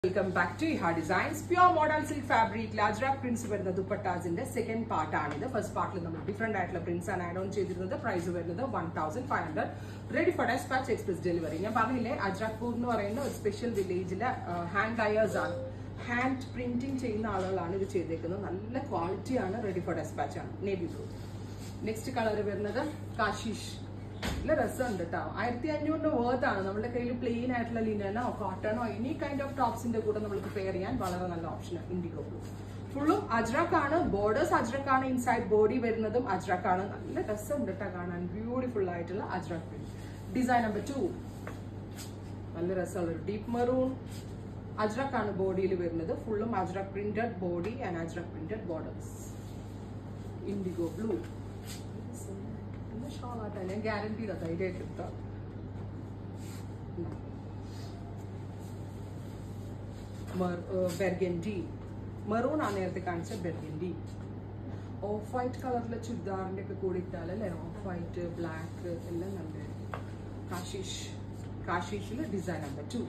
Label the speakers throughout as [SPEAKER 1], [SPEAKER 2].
[SPEAKER 1] welcome back to Eha designs pure model silk fabric ലാജ്രാക് prints വരുന്ന ദുപ്പട്ടാസിന്റെ സെക്കൻഡ് പാർട്ടാണ് ഇത് ഫസ്റ്റ് പാർട്ടിൽ നമ്മൾ ഡിഫറെന്റ് ആയിട്ടുള്ള പ്രിന്റ്സ് ആണ് ആഡ് ഓൺ ചെയ്തിരുന്നത് പ്രൈസ് വരുന്നത് one thousand five hundred ready for despatch express delivery ഞാൻ പറഞ്ഞില്ലേ അജ്രാക്പൂർ എന്ന് പറയുന്ന ഒരു സ്പെഷ്യൽ വില്ലേജിലെ ഹാൻഡ് ഡയേഴ്സ് ആണ് ഹാൻഡ് പ്രിന്റിംഗ് ചെയ്യുന്ന ആളുകളാണ് ഇത് ചെയ്തേക്കുന്നത് നല്ല ക്വാളിറ്റിയാണ് റെഡി ഫോർ ഡെസ്പാച്ച് ആണ് നേവി ബ്ലൂ നെക്സ്റ്റ് കളർ വരുന്നത് കാശിഷ് നല്ല രസമുണ്ട് കേട്ടോ ആയിരത്തി അഞ്ഞൂറിന്റെ വേർത്ത് ആണ് നമ്മുടെ കയ്യിൽ പ്ലെയിൻ ആയിട്ടുള്ള ലിനനോ കോട്ടണോ എനി കൈൻഡ് ഓഫ് ടോപ്സിന്റെ കൂടെ നമുക്ക് പെയർ ചെയ്യാൻ വളരെ നല്ല ഓപ്ഷനാണ് ഇൻഡിഗോ ബ്ലൂ ഫുള്ളും അജ്രക് ആണ് ബോർഡേഴ്സ് അജ്രക് ആണ് ഇൻസൈഡ് ബോഡി വരുന്നതും അജ്രക് ആണ് നല്ല രസമുണ്ട് കേട്ടോ കാണാൻ ബ്യൂട്ടിഫുൾ ആയിട്ടുള്ള Ajrak print design number two നല്ല രസമുള്ള ഒരു ഡീപ്പ് മെറൂൺ അജ്രക് ആണ് ബോഡിയിൽ വരുന്നത് ഫുള്ളും Ajrak printed body and Ajrak printed borders indigo blue ഷോളാട്ടെ ഞാൻ ഗ്യാരണ്ടീഡ് ധൈര്യമായിട്ട് എടുത്ത ബെർഗൻഡി മെറൂൺ ആണ് നേരത്തെ കാണിച്ച ബെർഗൻഡി ഓഫ് വൈറ്റ് കളറിലെ ചുരിദാറിന്റെ ഒക്കെ കൂടി ഇട്ടാലല്ലേ ഓഫ് വൈറ്റ് ബ്ലാക്ക് എല്ലാം നല്ലതായിരിക്കും കാശിഷ് കാശിഷിൽ ഡിസൈൻ നമ്പർ ടു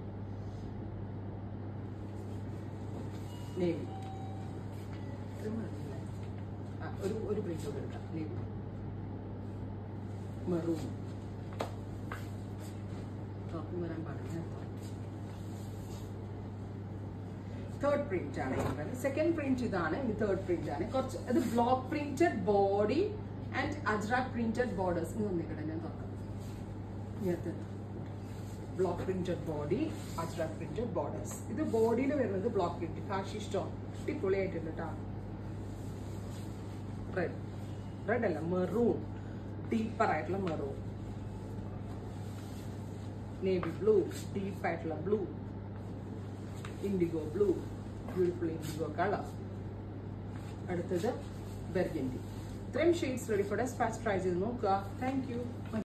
[SPEAKER 1] നേവി ഒരു ഒരു ബ്രേക്ക് എടുക്കാം നേവി മെറൂൺ ടോപ്പിൽ വരാൻ പാടില്ല തേർഡ് പ്രിന്റ് ആണ് സെക്കൻഡ് പ്രിന്റ് ഇതാണ് ഇത് തേർഡ് പ്രിന്റ് ആണ് കുറച്ച് ഇത് block printed body and Ajrak printed borders ഇത് വന്നിക്കട്ടെ ഞാൻ തുറക്കാം ഇങ്ങനത്തെ block printed body Ajrak printed borders ഇത് ബോഡിയിൽ വരുന്നത് ബ്ലോക്ക് പ്രിന്റ് കാശി സ്റ്റോൺ അടിപൊളിയായിട്ടുണ്ട് കേട്ടോ റെഡ് റെഡ് അല്ല മെറൂൺ ഡീപ്പർ ആയിട്ടുള്ള മെറൂൺ നേവി ബ്ലൂ ഡീപ്പ് ആയിട്ടുള്ള blue IndiGo blue beautiful indigo colour അടുത്തത് ബെർഗൻഡി ഇത്രയും shades ready for despatch try ചെയ്ത് നോക്കുക താങ്ക് യു